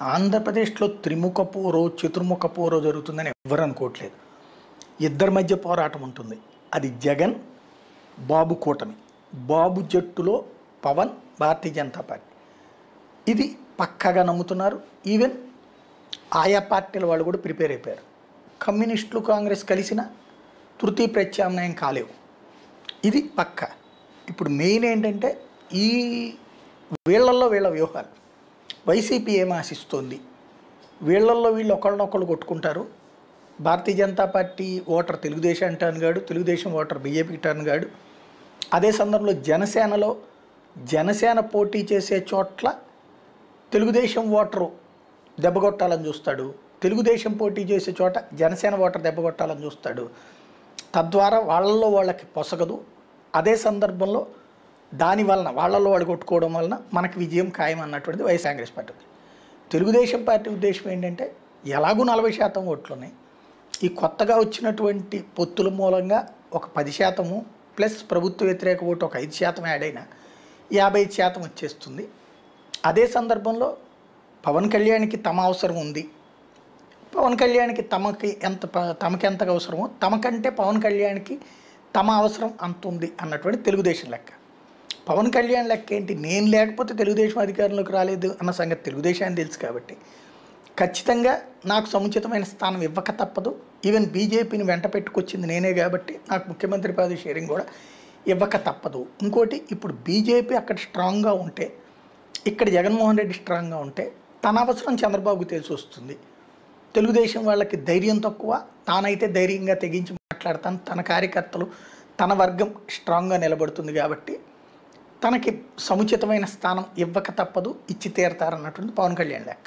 ఆంధ్రప్రదేశ్లో త్రిముఖ పోరో చతుర్ముఖ పోరో జరుగుతుందని ఎవరు అనుకోవట్లేదు ఇద్దరి మధ్య పోరాటం ఉంటుంది అది జగన్ బాబు కూటమి బాబు జట్టులో పవన్ భారతీయ జనతా పార్టీ ఇది పక్కాగా నమ్ముతున్నారు ఈవెన్ ఆయా పార్టీల వాళ్ళు కూడా ప్రిపేర్ అయిపోయారు కమ్యూనిస్టులు కాంగ్రెస్ కలిసిన తృతీయ ప్రత్యామ్నాయం కాలేవు ఇది పక్క ఇప్పుడు మెయిన్ ఏంటంటే ఈ వీళ్ళల్లో వీళ్ళ వ్యూహాలు వైసీపీ ఏం ఆశిస్తోంది వీళ్ళల్లో వీళ్ళు ఒకళ్ళనొకళ్ళు కొట్టుకుంటారు Bharatiya Janata party voter Telugu Desam turn గాడు తెలుగుదేశం ఓటర్ బీజేపీ టర్న్ గాడు అదే సందర్భంలో జనసేనలో జనసేన పోటీ చేసే చోట్ల తెలుగుదేశం ఓటరు దెబ్బగొట్టాలని చూస్తాడు తెలుగుదేశం పోటీ చేసే చోట జనసేన ఓటర్ దెబ్బగొట్టాలని చూస్తాడు తద్వారా వాళ్ళల్లో వాళ్ళకి పొసగదు అదే సందర్భంలో దాని వలన వాళ్ళల్లో వాళ్ళు కొట్టుకోవడం వలన మనకి విజయం ఖాయం అన్నటువంటిది YS Congress party Telugu Desam party ఉద్దేశం ఏంటంటే ఎలాగూ నలభై శాతం ఓట్లు ఉన్నాయి ఈ కొత్తగా వచ్చినటువంటి పొత్తుల మూలంగా ఒక పది శాతము ప్లస్ ప్రభుత్వ వ్యతిరేక ఓటు ఒక ఐదు శాతం యాడ్ అయినా యాభై ఐదు శాతం వచ్చేస్తుంది అదే సందర్భంలో పవన్ కళ్యాణ్కి తమ అవసరం ఉంది పవన్ కళ్యాణ్కి తమకి ఎంత ప- తమకి ఎంత అవసరమో తమకంటే పవన్ కళ్యాణ్కి తమ అవసరం అంత ఉంది అన్నటువంటి తెలుగుదేశం లెక్క పవన్ కళ్యాణ్ లెక్క ఏంటి నేను లేకపోతే తెలుగుదేశం అధికారంలోకి రాలేదు అన్న సంగతి తెలుగుదేశానికి తెలుసు కాబట్టి ఖచ్చితంగా నాకు సముచితమైన స్థానం ఇవ్వక తప్పదు ఈవెన్ బీజేపీని వెంట పెట్టుకొచ్చింది నేనే కాబట్టి నాకు ముఖ్యమంత్రి పదవి షేరింగ్ కూడా ఇవ్వక తప్పదు ఇంకోటి ఇప్పుడు బీజేపీ అక్కడ స్ట్రాంగ్గా ఉంటే ఇక్కడ జగన్మోహన్ రెడ్డి స్ట్రాంగ్గా ఉంటే తన అవసరం చంద్రబాబుకు తెలిసి వస్తుంది తెలుగుదేశం వాళ్ళకి ధైర్యం తక్కువ తానైతే ధైర్యంగా తెగించి మాట్లాడతాను తన కార్యకర్తలు తన వర్గం స్ట్రాంగ్గా నిలబడుతుంది కాబట్టి తనకి సముచితమైన స్థానం ఇవ్వక తప్పదు ఇచ్చి తీరతారన్నటువంటి పవన్ కళ్యాణ్ లెక్క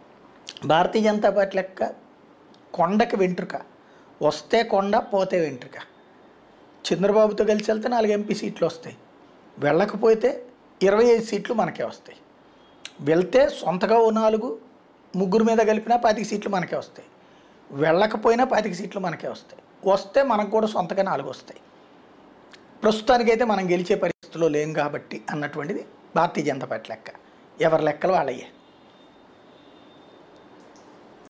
భారతీయ జనతా పార్టీ లెక్క కొండకి వెంట్రుక వస్తే కొండ పోతే వెంట్రుక చంద్రబాబుతో కలిసి వెళ్తే నాలుగు ఎంపీ సీట్లు వస్తాయి వెళ్ళకపోతే ఇరవై ఐదు సీట్లు మనకే వస్తాయి వెళ్తే సొంతగా ఓ నాలుగు ముగ్గురు మీద కలిపినా పాతిక సీట్లు మనకే వస్తాయి వెళ్ళకపోయినా పాతిక సీట్లు మనకే వస్తాయి వస్తే మనకు కూడా సొంతగా నాలుగు వస్తాయి ప్రస్తుతానికైతే మనం గెలిచే పరిస్థితిలో లేం కాబట్టి అన్నటువంటిది భారతీయ జనతా పార్టీ లెక్క ఎవరి లెక్కలు వాళ్ళయ్యే